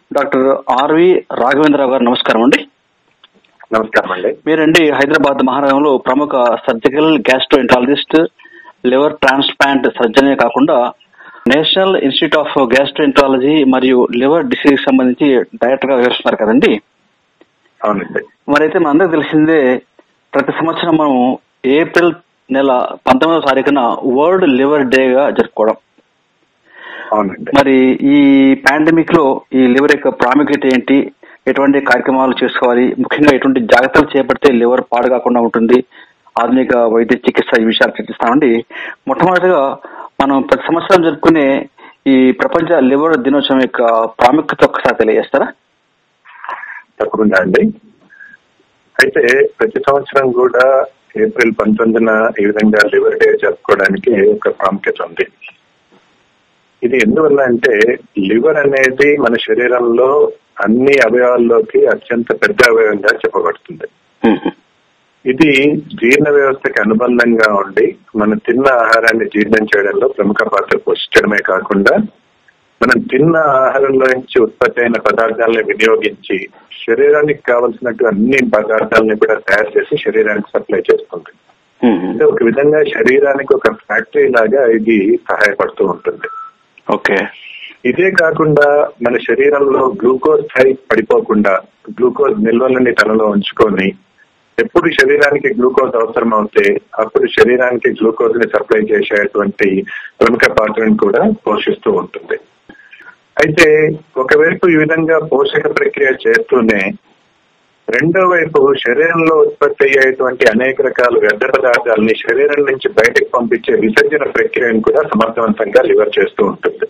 Doctor RV Raghavendra Rao గారు నమస్కారం అండి నమస్కారం అండి మీరండి హైదరాబాద్ మహానగరంలో ప్రముఖ సర్జికల్ గ్యాస్ట్రోఎంటాలజిస్ట్ లివర్ ట్రాన్స్ప్లాంట్ సర్జనే కాకుండా నేషనల్ ఇన్స్టిట్యూట్ ఆఫ్ గ్యాస్ట్రోఎంటాలజీ మరియు లివర్ డిసీజ్ సంబంధించి డైరెక్టర్ గా వ్యవహరిస్తున్నారు కదండి అవునండి మరైతే మనందరికి తెలిసిందే ప్రతి సంవత్సరం మనం ఏప్రిల్ నెల పంతొమ్మిదవ తారీఖున వరల్డ్ లివర్ డేగా జరుపుకోవడం అవునండి మరి ఈ పాండమిక్ లో ఈ లివర్ యొక్క ప్రాముఖ్యత ఏంటి ఎటువంటి కార్యక్రమాలు చేసుకోవాలి ముఖ్యంగా ఎటువంటి జాగ్రత్తలు చేపడితే లివర్ పాడు కాకుండా ఉంటుంది ఆధునిక వైద్య చికిత్స ఈ విషయాలు చర్చిస్తామండి మొట్టమొదటిగా మనం ప్రతి సంవత్సరం జరుపుకునే ఈ ప్రపంచ లివర్ దినోత్సవం యొక్క ప్రాముఖ్యత ఒక్కసారి తెలియజేస్తారా తప్పకుండా అండి అయితే ప్రతి సంవత్సరం కూడా ఏప్రిల్ పంతొమ్మిదిన ఈ విధంగా లివర్ డే జరుపుకోవడానికి ఒక ప్రాముఖ్యత ఉంది ఇది ఎందువల్ల అంటే లివర్ అనేది మన శరీరంలో అన్ని అవయవాల్లోకి అత్యంత పెద్ద అవయవంగా చెప్పబడుతుంది ఇది జీర్ణ వ్యవస్థకి అనుబంధంగా ఉండి మనం తిన్న ఆహారాన్ని జీర్ణం చేయడంలో ప్రముఖ పాత్ర పోషించడమే కాకుండా మనం తిన్న ఆహారంలో నుంచి ఉత్పత్తి అయిన పదార్థాలను వినియోగించి శరీరానికి కావలసినట్టు అన్ని పదార్థాలని కూడా తయారు చేసి శరీరానికి సప్లై చేస్తుంది అంటే ఒక విధంగా శరీరానికి ఒక ఫ్యాక్టరీ లాగా ఇది సహాయపడుతూ ఉంటుంది ఓకే ఇదే కాకుండా మన శరీరంలో గ్లూకోజ్ స్థాయి పడిపోకుండా గ్లూకోజ్ నిల్వలని తనలో ఉంచుకొని ఎప్పుడు శరీరానికి గ్లూకోజ్ అవసరం అవుతే అప్పుడు శరీరానికి గ్లూకోజ్ ని సప్లై చేసేటువంటి ప్రముఖ పాత్రను కూడా పోషిస్తూ ఉంటుంది అయితే ఒకవైపు ఈ విధంగా పోషక ప్రక్రియ చేస్తూనే రెండో వైపు శరీరంలో ఉత్పత్తి అయ్యేటువంటి అనేక రకాల వ్యర్థ పదార్థాలని శరీరం నుంచి బయటకు పంపించే విసర్జన ప్రక్రియను కూడా సమర్థవంతంగా లివర్ చేస్తూ ఉంటుంది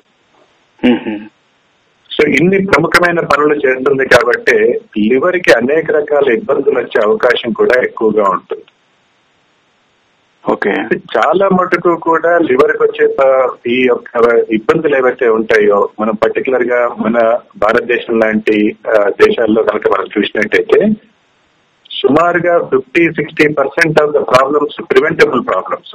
సో ఇన్ని ప్రముఖమైన పనులు చేస్తుంది కాబట్టి లివర్ కి అనేక రకాల ఇబ్బందులు వచ్చే అవకాశం కూడా ఎక్కువగా ఉంటుంది ఓకే చాలా మటుకు కూడా లివర్ కి వచ్చే ప- ఈ యొక్క ఇబ్బందులు ఏవైతే ఉంటాయో మనం పర్టికులర్ గా మన భారతదేశం లాంటి ఆ, దేశాల్లో కనుక మనం చూసినట్టయితే సుమారుగా fifty sixty percent of the problems preventable problems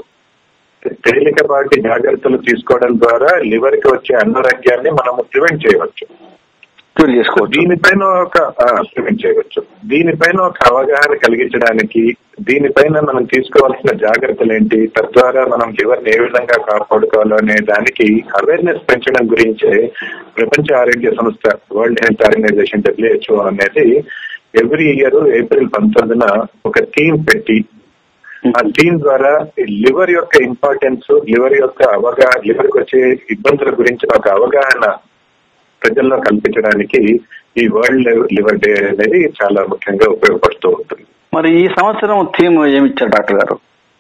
తేలికపాటి జాగ్రత్తలు తీసుకోవడం ద్వారా లివర్ కి వచ్చే అనారోగ్యాన్ని మనం ప్రివెంట్ చేయవచ్చు క్యూర్ చేసుకోవచ్చు దీనిపైన ఒక ప్రివెంట్ చేయవచ్చు దీనిపైన ఒక అవగాహన కలిగించడానికి దీనిపైన మనం తీసుకోవాల్సిన జాగ్రత్తలు ఏంటి తద్వారా మనం లివర్ ఏ విధంగా కాపాడుకోవాలో అనే దానికి అవేర్నెస్ పెంచడం గురించే ప్రపంచ ఆరోగ్య సంస్థ వరల్డ్ హెల్త్ ఆర్గనైజేషన్ డబ్ల్యూహెచ్ఓ అనేది ఎవ్రీ ఇయర్ ఏప్రిల్ పంతొమ్మిదిన ఒక థీమ్ పెట్టి ఆ థీమ్ ద్వారా లివర్ యొక్క ఇంపార్టెన్స్ లివర్ యొక్క అవగాహన లివర్ కి వచ్చే ఇబ్బందుల గురించి ఒక అవగాహన ప్రజల్లో కల్పించడానికి ఈ వరల్డ్ లివర్ డే అనేది చాలా ముఖ్యంగా ఉపయోగపడుతూ ఉంటుంది మరి ఈ సంవత్సరం థీమ్ ఏమి ఇచ్చారు డాక్టర్ గారు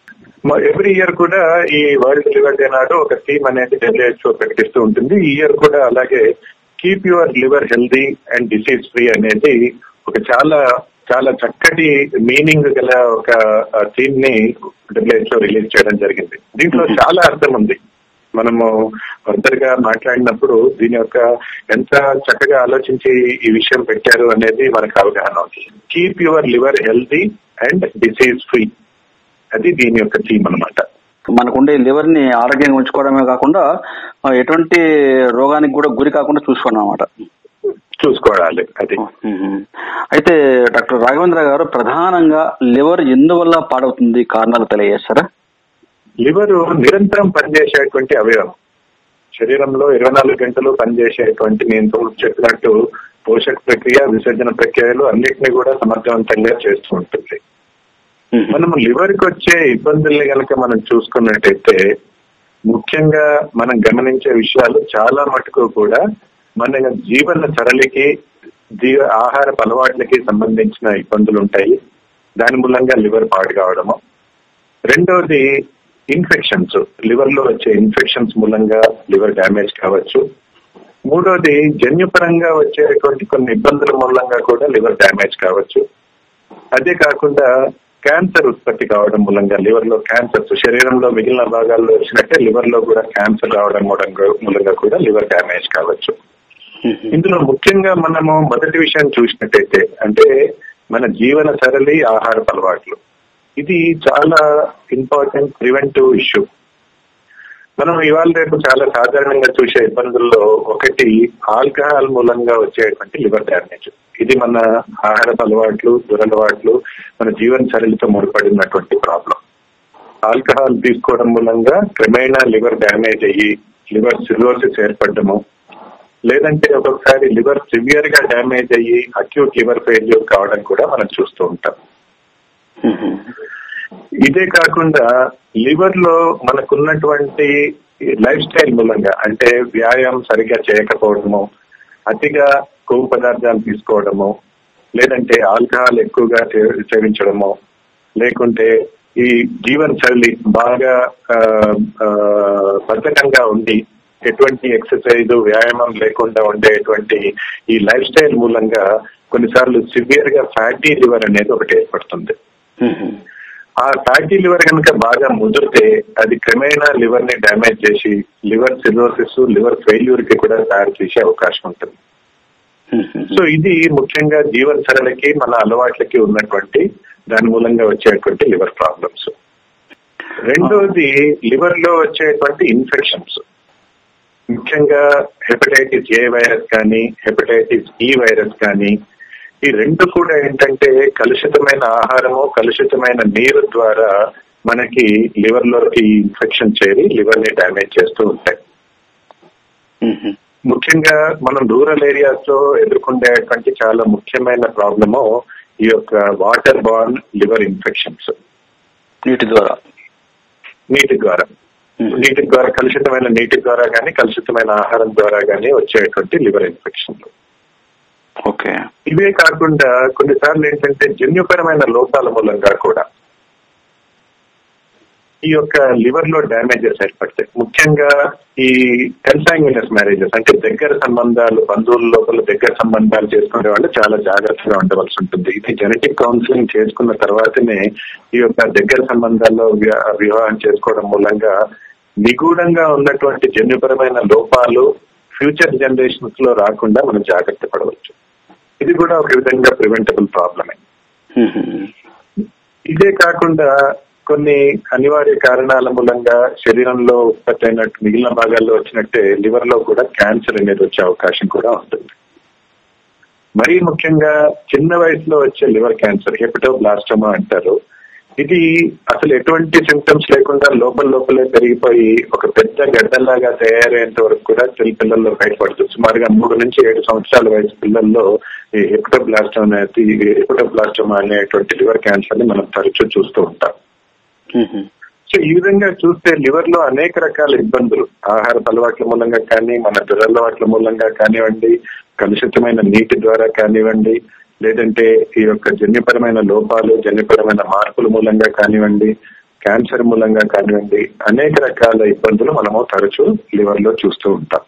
ఎవ్రీ ఇయర్ కూడా ఈ వరల్డ్ లివర్ డే నాడు ఒక థీమ్ అనేది డబ్ల్యూహెచ్ఓ ప్రకటిస్తూ ఉంటుంది ఈ ఇయర్ కూడా అలాగే keep your liver healthy and disease free అనేది ఒక చాలా చాలా చక్కటి మీనింగ్ గల ఒక థీమ్ ని డబ్ల్యూహెచ్ఓ రిలీజ్ చేయడం జరిగింది దీంట్లో చాలా అర్థం ఉంది మనము ఒంటరిగా మాట్లాడినప్పుడు దీని యొక్క ఎంత చక్కగా ఆలోచించి ఈ విషయం పెట్టారు అనేది మనకు అవగాహన అవుతుంది keep your liver healthy and disease free అది దీని యొక్క థీమ్ అనమాట మనకుండే లివర్ ని ఆరోగ్యంగా ఉంచుకోవడమే కాకుండా ఆ, ఎటువంటి రోగానికి కూడా గురి కాకుండా చూసుకోవడం అనమాట చూసుకోవాలి అది అయితే డాక్టర్ రాఘవేంద్ర గారు ప్రధానంగా లివర్ ఎందువల్ల పాడవుతుంది కారణాలు తెలియజేస్తారా లివర్ నిరంతరం పనిచేసేటువంటి అవయవం శరీరంలో ఇరవై నాలుగు గంటలు పనిచేసేటువంటి నేను ఇంతకు చెప్పినట్టు పోషక ప్రక్రియ విసర్జన ప్రక్రియలు అన్నిటిని కూడా సమర్థవంతంగా చేస్తూ ఉంటుంది మనం లివర్ కి వచ్చే ఇబ్బందుల్ని కనుక మనం చూసుకున్నట్టయితే ముఖ్యంగా మనం గమనించే విషయాలు చాలా మటుకు కూడా మన జీవన సరళికి జీవ ఆహార అలవాట్లకి సంబంధించిన ఇబ్బందులు ఉంటాయి దాని మూలంగా లివర్ పాడు కావడము రెండవది ఇన్ఫెక్షన్స్ లివర్ లో వచ్చే ఇన్ఫెక్షన్స్ మూలంగా లివర్ డ్యామేజ్ కావచ్చు మూడోది జన్యుపరంగా వచ్చేటువంటి కొన్ని ఇబ్బందుల మూలంగా కూడా లివర్ డ్యామేజ్ కావచ్చు అదే కాకుండా క్యాన్సర్ ఉత్పత్తి కావడం మూలంగా లివర్ లో క్యాన్సర్స్ శరీరంలో మిగిలిన భాగాల్లో వచ్చినట్టే లివర్ లో కూడా క్యాన్సర్ రావడం మూలంగా- మూలంగా కూడా లివర్ డ్యామేజ్ కావచ్చు ఇందులో ముఖ్యంగా మనము మొదటి విషయం చూసినట్టయితే అంటే మన జీవన సరళి ఆహార అలవాట్లు ఇది చాలా ఇంపార్టెంట్ ప్రివెంటివ్ ఇష్యూ మనం ఇవాళ రేపు చాలా సాధారణంగా చూసే ఇబ్బందుల్లో ఒకటి ఆల్కహాల్ మూలంగా వచ్చేటువంటి లివర్ డ్యామేజ్ ఇది మన ఆహారపు అలవాట్లు దురలవాట్లు మన జీవన శైలితో ముడిపడినటువంటి ప్రాబ్లం ఆల్కహాల్ తీసుకోవడం మూలంగా క్రమేణా లివర్ డ్యామేజ్ అయ్యి లివర్ సిరోసిస్ ఏర్పడము లేదంటే ఒక్కొక్కసారి లివర్ సివియర్ గా డ్యామేజ్ అయ్యి అక్యూట్ లివర్ ఫెయిల్యూర్ కావడం కూడా మనం చూస్తూ ఉంటాం ఇదే కాకుండా లివర్ లో మనకున్నటువంటి లైఫ్ స్టైల్ మూలంగా అంటే వ్యాయామం సరిగ్గా చేయకపోవడము అతిగా కొవ్వు పదార్థాలు తీసుకోవడము లేదంటే ఆల్కహాల్ ఎక్కువగా సే- సేవించడము లేకుంటే ఈ జీవన శైలి బాగా ఆ, ఆ, బద్ధకంగా ఉండి ఎటువంటి ఎక్సర్సైజ్ వ్యాయామం లేకుండా ఉండేటువంటి ఈ లైఫ్ స్టైల్ మూలంగా కొన్నిసార్లు సివియర్ గా ఫ్యాటీ లివర్ అనేది ఒకటి ఏర్పడుతుంది ఆ ఫ్యాటీ లివర్ కనుక బాగా ముదిరితే అది క్రమేణా లివర్ ని డ్యామేజ్ చేసి లివర్ సిరోసిస్ లివర్ ఫెయిల్యూర్ కి కూడా తయారు చేసే అవకాశం ఉంటుంది సో ఇది ముఖ్యంగా జీవన సరళకి మన అలవాట్లకి ఉన్నటువంటి దాని మూలంగా వచ్చేటువంటి లివర్ ప్రాబ్లమ్స్ రెండోది లివర్ లో వచ్చేటువంటి ఇన్ఫెక్షన్స్ ముఖ్యంగా హెపటైటిస్ ఏ వైరస్ కానీ హెపటైటిస్ ఈ వైరస్ కానీ ఈ రెండు కూడా ఏంటంటే కలుషితమైన ఆహారము కలుషితమైన నీరు ద్వారా మనకి లివర్ లోకి ఇన్ఫెక్షన్ చేరి లివర్ ని డ్యామేజ్ చేస్తూ ఉంటాయి ముఖ్యంగా మనం రూరల్ ఏరియాస్ లో ఎదుర్కొనేటువంటి చాలా ముఖ్యమైన ప్రాబ్లము ఈ యొక్క వాటర్ బార్న్ లివర్ ఇన్ఫెక్షన్స్ నీటి ద్వారా నీటి ద్వారా నీటి ద్వారా కలుషితమైన నీటి ద్వారా కానీ కలుషితమైన ఆహారం ద్వారా కానీ వచ్చేటువంటి లివర్ ఇన్ఫెక్షన్లు ఓకే ఇవే కాకుండా కొన్నిసార్లు ఏంటంటే జన్యుపరమైన లోపాల మూలంగా కూడా ఈ యొక్క లివర్ లో డ్యామేజెస్ ఏర్పడతాయి ముఖ్యంగా ఈ కన్సాంగ్యునస్ మ్యారేజెస్ అంటే దగ్గర సంబంధాలు బంధువుల లోపల దగ్గర సంబంధాలు చేసుకునే వాళ్ళు చాలా జాగ్రత్తగా ఉండవలసి ఉంటుంది ఇది జెనెటిక్ కౌన్సిలింగ్ చేసుకున్న తర్వాతనే ఈ యొక్క దగ్గర సంబంధాల్లో వివా- వివాహం చేసుకోవడం మూలంగా నిగూఢంగా ఉన్నటువంటి జన్యుపరమైన లోపాలు ఫ్యూచర్ జనరేషన్స్ లో రాకుండా మనం జాగ్రత్త పడవచ్చు ఇది కూడా ఒక విధంగా ప్రివెంటబుల్ ప్రాబ్లమే ఇదే కాకుండా కొన్ని అనివార్య కారణాల మూలంగా శరీరంలో ఉత్పత్తి అయినట్టు మిగిలిన భాగాల్లో వచ్చినట్టే లివర్ లో కూడా క్యాన్సర్ అనేది వచ్చే అవకాశం కూడా ఉంటుంది మరీ ముఖ్యంగా చిన్న వయసులో వచ్చే లివర్ క్యాన్సర్ హెపటోబ్లాస్టమా అంటారు ఇది అసలు ఎటువంటి సిమ్టమ్స్ లేకుండా లోపల లోపలే పెరిగిపోయి ఒక పెద్ద గడ్డల్లాగా తయారయ్యేంత వరకు కూడా చిన్న పిల్లల్లో బయటపడుతుంది సుమారుగా మూడు నుంచి ఏడు సంవత్సరాల వయసు పిల్లల్లో ఈ హెపటోబ్లాస్టమ్ అనేది హెపటోబ్లాస్టమా అనేటువంటి లివర్ క్యాన్సర్ ని మనం తరచూ చూస్తూ ఉంటాం సో ఈ విధంగా చూస్తే లివర్ లో అనేక రకాల ఇబ్బందులు ఆహార అలవాట్ల మూలంగా కానీ మన దురలవాట్ల మూలంగా కానివ్వండి కలుషితమైన నీటి ద్వారా కానివ్వండి లేదంటే ఈ యొక్క జన్యుపరమైన లోపాలు జన్యుపరమైన మార్పుల మూలంగా కానివ్వండి క్యాన్సర్ మూలంగా కానివ్వండి అనేక రకాల ఇబ్బందులు మనము తరచూ లివర్ లో చూస్తూ ఉంటాం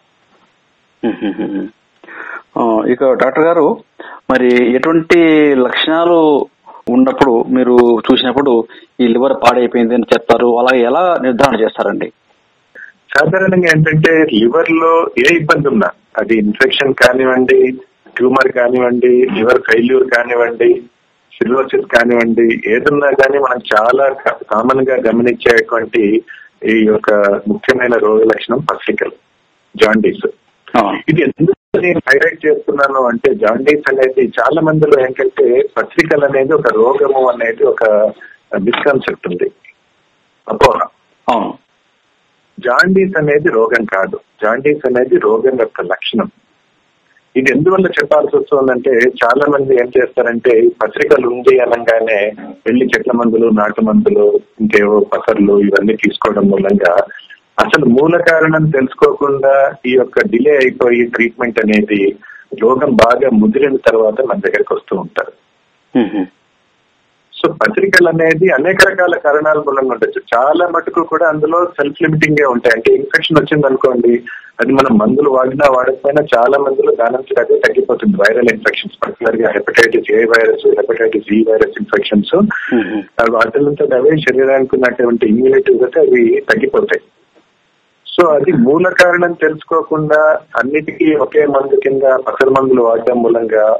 ఆ, ఇక డాక్టర్ గారు మరి ఎటువంటి లక్షణాలు ఉన్నప్పుడు మీరు చూసినప్పుడు ఈ లివర్ పాడైపోయింది అని చెప్తారు అలాగే ఎలా నిర్ధారణ చేస్తారండి సాధారణంగా ఏంటంటే లివర్ లో ఏ ఇబ్బంది ఉన్నా అది ఇన్ఫెక్షన్ కానివ్వండి ట్యూమర్ కానివ్వండి లివర్ ఫెయిల్యూర్ కానివ్వండి సిరోసిస్ కానివ్వండి ఏదున్నా కానీ మనం చాలా కామన్ గా గమనించేటువంటి ఈ యొక్క ముఖ్యమైన రోగ లక్షణం పసికల్ జాండీస్ ఆ, ఇది ఎందుకు నేను హైలైట్ చేస్తున్నాను అంటే జాండీస్ అనేది చాలా మందిలో ఏంటంటే పత్రికలు అనేది ఒక రోగము అనేది ఒక మిస్కాన్సెప్ట్ ఉంది అపోహ అవును జాండీస్ అనేది రోగం కాదు జాండీస్ అనేది రోగం యొక్క లక్షణం ఇది ఎందువల్ల చెప్పాల్సి వస్తుందంటే చాలా మంది ఏం చేస్తారంటే ఈ పత్రికలు ఉంది అనగానే వెళ్లి చెట్ల మందులు నాటు మందులు ఇంకేవో పసర్లు ఇవన్నీ తీసుకోవడం మూలంగా అసలు మూల కారణం తెలుసుకోకుండా ఈ యొక్క డిలే అయిపోయి ట్రీట్మెంట్ అనేది రోగం బాగా ముదిరిన తర్వాత మన దగ్గరికి వస్తూ ఉంటారు మ్మ్. సో పత్రికలు అనేది అనేక రకాల కారణాల మూలంగా ఉండొచ్చు చాలా మటుకు కూడా అందులో సెల్ఫ్ లిమిటింగ్ గా ఉంటాయి అంటే ఇన్ఫెక్షన్ వచ్చింది అనుకోండి అది మనం మందులు వాడినా వాడకపోయినా చాలా మందిలో దాని అదే తగ్గిపోతుంది వైరల్ ఇన్ఫెక్షన్స్ పర్టికులర్ గా hepatitis A virus hepatitis E virus infections hmm. వాటితో అవే శరీరానికి ఉన్నటువంటి ఇమ్యూనిటీ అయితే అవి తగ్గిపోతాయి సో అది మూల కారణం తెలుసుకోకుండా అన్నిటికీ ఒకే మందు కింద పసరు మందులు వాడడం మూలంగా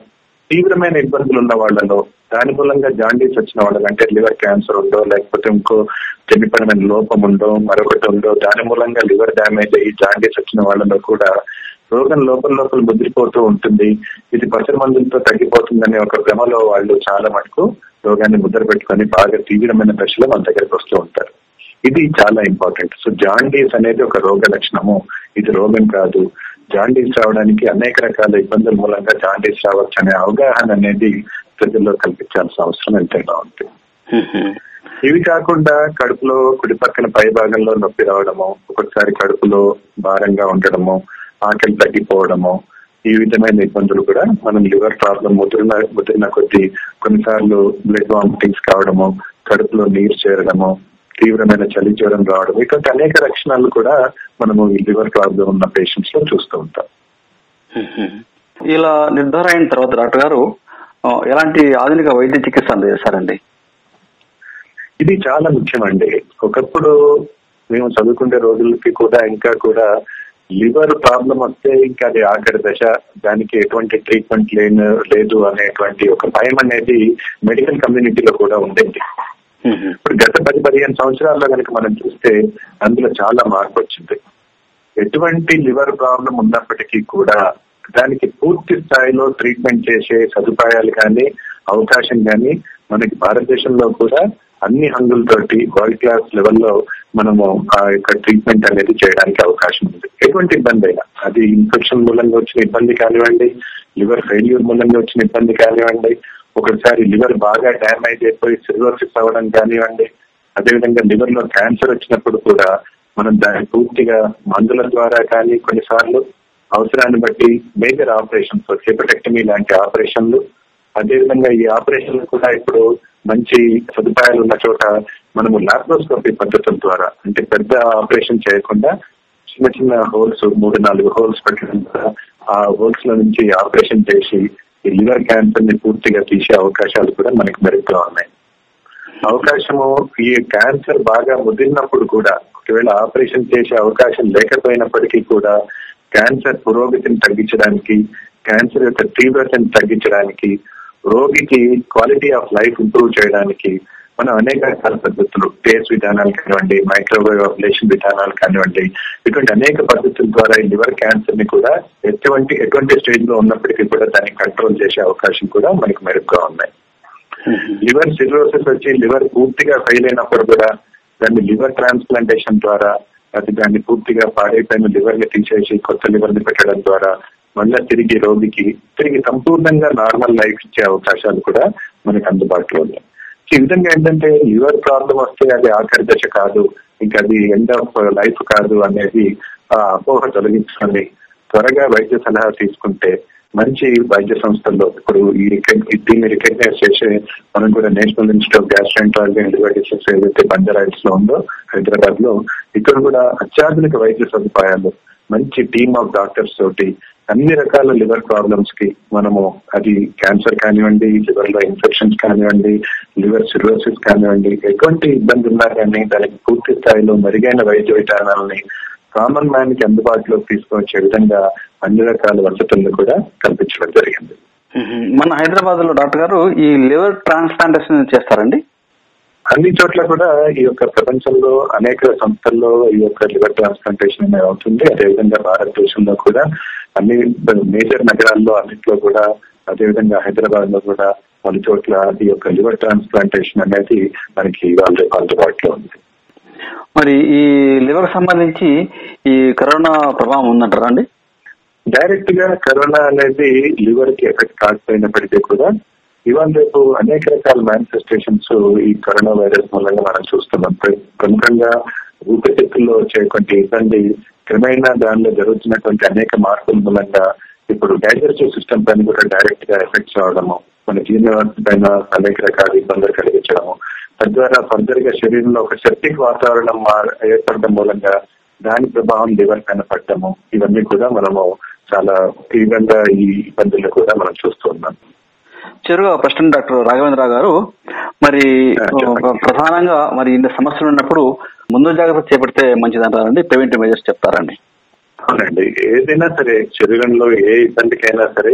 తీవ్రమైన ఇబ్బందులు ఉన్న వాళ్ళలో దాని మూలంగా జాండీస్ వచ్చిన వాళ్ళకి అంటే లివర్ క్యాన్సర్ ఉందో లేకపోతే ఇంకో జన్యుపరమైన లోపం ఉందో మరొకటి ఉందో దాని మూలంగా లివర్ డ్యామేజ్ అయ్యి జాండీస్ వచ్చిన వాళ్ళలో కూడా రోగం లోపల లోపల ముద్రిపోతూ ఉంటుంది ఇది పసర మందులతో తగ్గిపోతుందనే ఒక భ్రమలో వాళ్ళు చాలా మటుకు రోగాన్ని ముద్ర పెట్టుకొని బాగా తీవ్రమైన దశలో మన దగ్గరికి వస్తూ ఉంటారు ఇది చాలా ఇంపార్టెంట్ సో జాండీస్ అనేది ఒక రోగ లక్షణము ఇది రోగం కాదు జాండీస్ రావడానికి అనేక రకాల ఇబ్బందుల మూలంగా జాండీస్ రావచ్చు అనే అవగాహన అనేది ప్రజల్లో కల్పించాల్సిన అవసరం ఎంతైనా ఉంది ఇవి కాకుండా కడుపులో కుడి పక్కన పై భాగంలో నొప్పి రావడము ఒక్కొక్కసారి కడుపులో భారంగా ఉండడము ఆకలి తగ్గిపోవడము ఈ విధమైన ఇబ్బందులు కూడా మనం లివర్ ప్రాబ్లం ముదిరిన ముదిరిన కొద్దీ కొన్నిసార్లు బ్లడ్ వామిటింగ్స్ కావడము కడుపులో నీరు చేరడము తీవ్రమైన చలి జ్వరం రావడం ఇటువంటి అనేక లక్షణాలు కూడా మనము ఈ లివర్ ప్రాబ్లం ఉన్న పేషెంట్స్ లో చూస్తూ ఉంటాం ఇలా నిర్ధారణ అయిన తర్వాత డాక్టర్ గారు ఆ, ఎలాంటి ఆధునిక వైద్య చికిత్స అందజేస్తారండి ఇది చాలా ముఖ్యమండి ఒకప్పుడు మేము చదువుకునే రోజులకి కూడా ఇంకా కూడా లివర్ ప్రాబ్లం వస్తే ఇంకా అది ఆఖరి దశ దానికి ఎటువంటి ట్రీట్మెంట్ లేని లేదు అనేటువంటి ఒక భయం అనేది మెడికల్ కమ్యూనిటీలో కూడా ఉండేది ఇప్పుడు గత పది పదిహేను సంవత్సరాల్లో కనుక మనం చూస్తే అందులో చాలా మార్పు వచ్చింది ఎటువంటి లివర్ ప్రాబ్లం ఉన్నప్పటికీ కూడా దానికి పూర్తి స్థాయిలో ట్రీట్మెంట్ చేసే సదుపాయాలు కానీ అవకాశం కానీ మనకి భారతదేశంలో కూడా అన్ని హంగులతోటి వరల్డ్ క్లాస్ లెవెల్లో మనము ఆ యొక్క ట్రీట్మెంట్ అనేది చేయడానికి అవకాశం ఉంది ఎటువంటి ఇబ్బంది అయినా అది ఇన్ఫెక్షన్ మూలంగా వచ్చిన ఇబ్బంది కానివ్వండి లివర్ ఫెయిల్యూర్ మూలంగా వచ్చిన ఇబ్బంది కానివ్వండి ఒకసారి లివర్ బాగా డ్యామేజ్ అయిపోయి సిరోసిస్ అవ్వడం కానివ్వండి అదేవిధంగా లివర్ లో క్యాన్సర్ వచ్చినప్పుడు కూడా మనం దాన్ని పూర్తిగా మందుల ద్వారా కానీ కొన్నిసార్లు అవసరాన్ని బట్టి మేజర్ ఆపరేషన్స్ హెపటెక్టమీ లాంటి ఆపరేషన్లు అదేవిధంగా ఈ ఆపరేషన్ కూడా ఇప్పుడు మంచి సదుపాయాలు ఉన్న చోట మనము లాప్రోస్కోపీ పద్ధతుల ద్వారా అంటే పెద్ద ఆపరేషన్ చేయకుండా చిన్న చిన్న హోల్స్ మూడు నాలుగు హోల్స్ పెట్టడం ద్వారా ఆ హోల్స్ లో నుంచి ఆపరేషన్ చేసి ఈ లివర్ క్యాన్సర్ ని పూర్తిగా తీసే అవకాశాలు కూడా మనకి మెరుగ్గా ఉన్నాయి అవకాశము ఈ క్యాన్సర్ బాగా ముదిరినప్పుడు కూడా ఒకవేళ ఆపరేషన్ చేసే అవకాశం లేకపోయినప్పటికీ కూడా క్యాన్సర్ పురోగతిని తగ్గించడానికి క్యాన్సర్ యొక్క తీవ్రతను తగ్గించడానికి రోగికి క్వాలిటీ ఆఫ్ లైఫ్ ఇంప్రూవ్ చేయడానికి మనం అనేక రకాల పద్ధతులు టేస్ట్ విధానాలు కానివ్వండి మైక్రోవేవ్ అబ్లేషన్ విధానాలు కానివ్వండి ఇటువంటి అనేక పద్ధతుల ద్వారా ఈ లివర్ క్యాన్సర్ ని కూడా ఎటువంటి ఎటువంటి స్టేజ్ లో ఉన్నప్పటికీ కూడా దాన్ని కంట్రోల్ చేసే అవకాశం కూడా మనకి మెరుగ్గా ఉన్నాయి లివర్ సిరోసిస్ వచ్చి లివర్ పూర్తిగా ఫెయిల్ అయినప్పుడు కూడా దాన్ని లివర్ ట్రాన్స్ప్లాంటేషన్ ద్వారా అది దాన్ని పూర్తిగా పాడైపోయిన లివర్ ని తీసేసి కొత్త లివర్ ని పెట్టడం ద్వారా మళ్ళా తిరిగి రోగికి తిరిగి సంపూర్ణంగా నార్మల్ లైఫ్ ఇచ్చే అవకాశాలు కూడా మనకి అందుబాటులో ఉన్నాయి ఈ విధంగా ఏంటంటే లివర్ ప్రాబ్లం వస్తే అది ఆఖరి దశ కాదు ఇంకా అది ఎండ్ ఆఫ్ లైఫ్ కాదు అనేది ఆ అపోహ తొలగించుకొని త్వరగా వైద్య సలహా తీసుకుంటే మంచి వైద్య సంస్థల్లో ఇప్పుడు ఈ రికగ్- దీన్ని రికగ్నైజ్ చేసే మనం కూడా national institute of gastroenterology and liver disease ఏదైతే బంజారాయిల్స్ లో ఉందో హైదరాబాద్ లో ఇక్కడ కూడా అత్యాధునిక వైద్య సదుపాయాలు మంచి టీమ్ ఆఫ్ డాక్టర్స్ తోటి అన్ని రకాల లివర్ ప్రాబ్లమ్స్ కి మనము అది క్యాన్సర్ కానివ్వండి లివర్ లో ఇన్ఫెక్షన్స్ కానివ్వండి లివర్ సిరోసిస్ కానివ్వండి ఎటువంటి ఇబ్బంది ఉన్నా కానీ దానికి పూర్తి స్థాయిలో మెరుగైన వైద్య విధానాలని కామన్ మ్యాన్ కి అందుబాటులోకి తీసుకొచ్చే విధంగా అన్ని రకాల వసతులను కూడా కల్పించడం జరిగింది మన హైదరాబాద్ లో డాక్టర్ గారు ఈ లివర్ ట్రాన్స్ప్లాంటేషన్ చేస్తారండి అన్ని చోట్ల కూడా ఈ యొక్క ప్రపంచంలో అనేక సంస్థల్లో ఈ యొక్క లివర్ ట్రాన్స్ప్లాంటేషన్ అనేది అవుతుంది అదేవిధంగా భారతదేశంలో కూడా అన్ని మేజర్ నగరాల్లో అన్నింటిలో కూడా అదేవిధంగా హైదరాబాద్ లో కూడా పలు చోట్ల ఈ యొక్క లివర్ ట్రాన్స్ప్లాంటేషన్ అనేది మనకి ఇవాళ రేపు అందుబాటులో ఉంది మరి ఈ లివర్ సంబంధించి ఈ కరోనా ప్రభావం ఉందంటారా అండి డైరెక్ట్ గా కరోనా అనేది లివర్ కి ఎఫెక్ట్ కాకపోయినప్పటికీ కూడా ఇవాళ రేపు అనేక రకాల మేనిఫెస్టేషన్స్ ఈ కరోనా వైరస్ మూలంగా మనం చూస్తున్నాం ప్ర- ప్రముఖంగా ఊపిరితిత్తుల్లో వచ్చేటువంటి ఇబ్బంది క్రమేణా దానిలో జరుగుతున్నటువంటి అనేక మార్పుల మూలంగా ఇప్పుడు డైజెస్టివ్ సిస్టమ్ పైన కూడా డైరెక్ట్ గా ఎఫెక్ట్స్ అవడము మన జీర్ణ వ్యవస్థ పైన అనేక రకాల ఇబ్బందులు కలిగించడము తద్వారా ఫర్దర్ గా శరీరంలో ఒక సెప్టిక్ వాతావరణం మార్- ఏర్పడడం మూలంగా దాని ప్రభావం లివర్ పైన పడటము ఇవన్నీ కూడా మనము చాలా తీవ్రంగా ఈ ఇబ్బందులు కూడా మనం చూస్తూ ఉన్నాం చివరిగా ప్రశ్న డాక్టర్ రాఘవేంద్ర గారు మరి ఆ, చెప్పండి. ప్రధానంగా మరి ఇన్ని సమస్యలు ఉన్నప్పుడు ముందు జాగ్రత్త చేపడితే మంచిదంటారండి ప్రివెంటివ్ మెజర్స్ చెప్తారండి అవునండి ఏదైనా సరే శరీరంలో ఏ ఇబ్బందికైనా సరే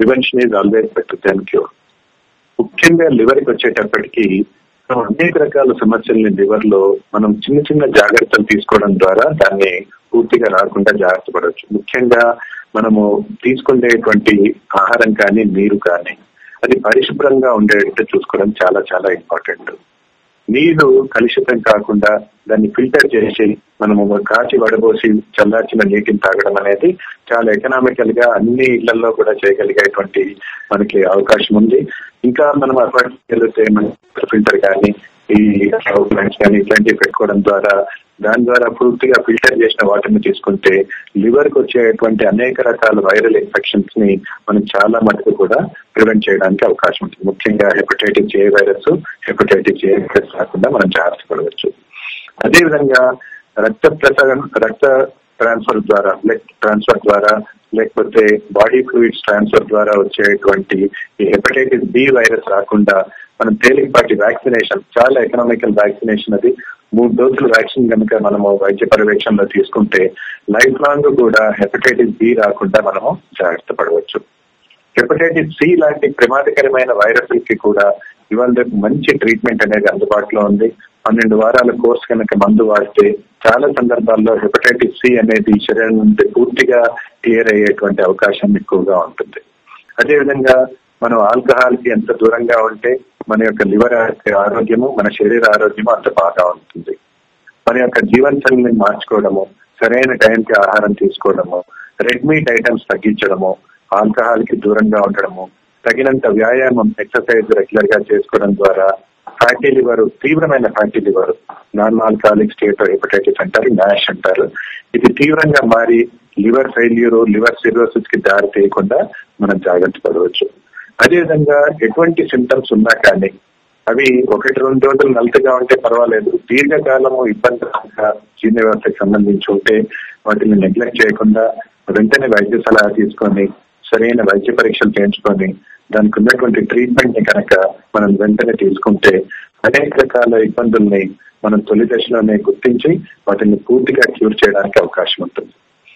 prevention is always better than cure ముఖ్యంగా లివర్ కి వచ్చేటప్పటికి మనం అనేక రకాల సమస్యల్ని లివర్ లో మనం చిన్న చిన్న జాగ్రత్తలు తీసుకోవడం ద్వారా దాన్ని పూర్తిగా రాకుండా జాగ్రత్త పడవచ్చు ముఖ్యంగా మనము తీసుకునేటువంటి ఆహారం కానీ నీరు కానీ అది పరిశుభ్రంగా ఉండేటట్టు చూసుకోవడం చాలా చాలా ఇంపార్టెంట్ నీరు కలుషితం కాకుండా దాన్ని ఫిల్టర్ చేసి మనము కాచి వడబోసి చల్లార్చిన నీటిని తాగడం అనేది చాలా ఎకనామికల్ గా అన్ని ఇళ్లలో కూడా చేయగలిగేటువంటి మనకి అవకాశం ఉంది ఇంకా మనం అపార్ట్మెంట్ వెళ్తే మన ఫిల్టర్ కానీ ఈ ప్లాంట్స్ కానీ ఇట్లాంటివి పెట్టుకోవడం ద్వారా దాని ద్వారా పూర్తిగా ఫిల్టర్ చేసిన వాటర్ని తీసుకుంటే లివర్ కి వచ్చేటువంటి అనేక రకాల వైరల్ ఇన్ఫెక్షన్స్ ని మనం చాలా మటుకు కూడా ప్రివెంట్ చేయడానికి అవకాశం ఉంటుంది ముఖ్యంగా hepatitis A virus hepatitis A virus రాకుండా మనం జాగ్రత్త పడవచ్చు అదేవిధంగా రక్త ప్రసరణ రక్త ట్రాన్స్ఫర్ ద్వారా బ్లడ్ ట్రాన్స్ఫర్ ద్వారా లేకపోతే బాడీ ఫ్లూయిడ్స్ ట్రాన్స్ఫర్ ద్వారా వచ్చేటువంటి ఈ హెపటైటిస్ బి వైరస్ రాకుండా మనం తేలికపాటి వ్యాక్సినేషన్ చాలా ఎకనామికల్ వ్యాక్సినేషన్ అది మూడు డోసులు వ్యాక్సిన్ కనుక మనము వైద్య పర్యవేక్షణలో తీసుకుంటే లైఫ్ లాంగ్ కూడా హెపటైటిస్ బి రాకుండా మనము జాగ్రత్త పడవచ్చు హెపటైటిస్ సి లాంటి ప్రమాదకరమైన వైరస్ కి కూడా ఇవాళ రేపు మంచి ట్రీట్మెంట్ అనేది అందుబాటులో ఉంది పన్నెండు వారాల కోర్స్ కనుక మందు వాడితే చాలా సందర్భాల్లో హెపటైటిస్ సి అనేది శరీరం నుండి పూర్తిగా క్లియర్ అయ్యేటువంటి అవకాశం ఎక్కువగా ఉంటుంది అదేవిధంగా మనం ఆల్కహాల్ కి ఎంత దూరంగా ఉంటే మన యొక్క లివర్ ఆరోగ్యము మన శరీర ఆరోగ్యము అంత బాగా ఉంటుంది మన యొక్క జీవన శైలిని మార్చుకోవడము సరైన టైంకి ఆహారం తీసుకోవడము రెడ్ మీట్ ఐటమ్స్ తగ్గించడము ఆల్కహాల్ కి దూరంగా ఉండడము తగినంత వ్యాయామం ఎక్సర్సైజ్ రెగ్యులర్ గా చేసుకోవడం ద్వారా ఫ్యాటీ లివర్ తీవ్రమైన fatty liver non alcoholic state hepatitis అంటారు నాష్ అంటారు ఇది తీవ్రంగా మారి లివర్ ఫెయిల్యూర్ లివర్ సిరోసిస్ కి దారి తీయకుండా మనం జాగ్రత్త పడవచ్చు అదేవిధంగా ఎటువంటి సిమ్టమ్స్ ఉన్నా కానీ అవి ఒకటి రెండు రోజులు నలతగా ఉంటే పర్వాలేదు దీర్ఘకాలము ఇబ్బందికరంగా జీర్ణ వ్యవస్థకు సంబంధించి ఉంటే వాటిని నెగ్లెక్ట్ చేయకుండా వెంటనే వైద్య సలహా తీసుకొని సరైన వైద్య పరీక్షలు చేయించుకొని దానికి ఉన్నటువంటి ట్రీట్మెంట్ ని కనుక మనం వెంటనే తీసుకుంటే అనేక రకాల ఇబ్బందుల్ని మనం తొలి దశలోనే గుర్తించి వాటిని పూర్తిగా క్యూర్ చేయడానికి అవకాశం ఉంటుంది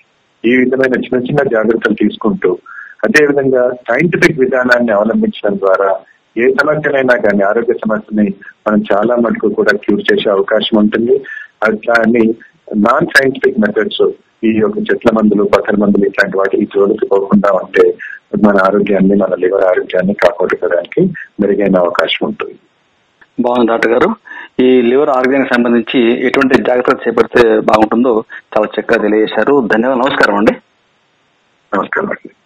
ఈ విధమైన చిన్న చిన్న జాగ్రత్తలు తీసుకుంటూ అదేవిధంగా సైంటిఫిక్ విధానాన్ని అవలంబించడం ద్వారా ఏ సమస్యనైనా కానీ ఆరోగ్య సమస్యని మనం చాలా మటుకు కూడా క్యూర్ చేసే అవకాశం ఉంటుంది అట్లాని నాన్ సైంటిఫిక్ మెథడ్స్ ఈ యొక్క చెట్ల మందులు పక్కన మందులు ఇట్లాంటి వాటికి జోలికి పోకుండా ఉంటే మన ఆరోగ్యాన్ని మన లివర్ ఆరోగ్యాన్ని కాపాడుకోవడానికి మెరుగైన అవకాశం ఉంటుంది బాగుంది డాక్టర్ గారు ఈ లివర్ ఆరోగ్యానికి సంబంధించి ఎటువంటి జాగ్రత్తలు చేపడితే బాగుంటుందో చాలా చక్కగా తెలియజేశారు ధన్యవాదాలు నమస్కారం అండి నమస్కారం అండి